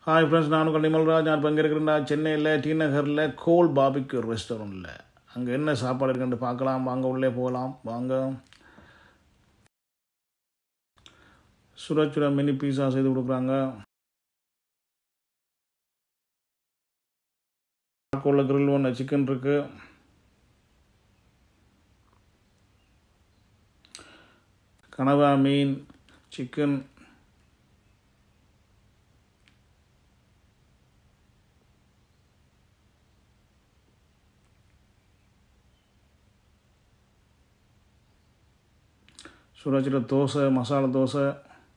hi friends நான் உங்கள் நிமல்ராஜ் நான் பங்கேற்கிறேன் சென்னையில் டி நகரில் கோல் பாபிக்கு ரெஸ்டாரண்ட்டில் அங்கே என்ன சாப்பாடு இருக்குன்னு பார்க்கலாம் வாங்க உள்ளே போகலாம் வாங்க சுட சுட மினி பீஸா செய்து கொடுக்குறாங்க தாக்கோவில் grill ஒன்று சிக்கன் இருக்குது கனவா மீன் சிக்கன் சுட சுட தோசை மசாலா தோசை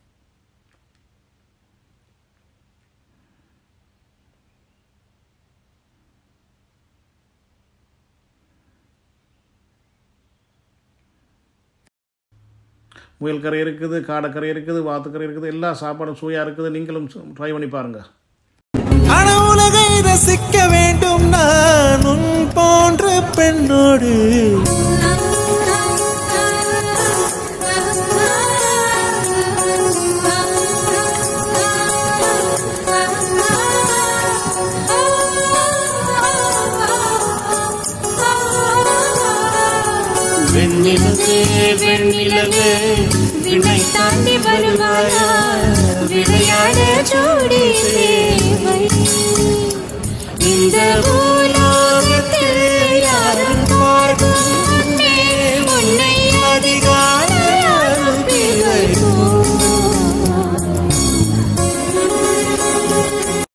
முயல் கறி இருக்குது காடைக்கறி இருக்குது வாத்துக்கறி இருக்குது எல்லா சாப்பாடும் சுவையாக இருக்குது நீங்களும் ட்ரை பண்ணி பாருங்கள் அனவுலகை ரசிக்க வேண்டும் நான் உன் போன்ற பெண்ணோடு வெண்ணிலவே வெண்ணிலவே விண்ணை தாண்டி வருவாயா விளையாட ஜோடி தேவை இந்த ஊல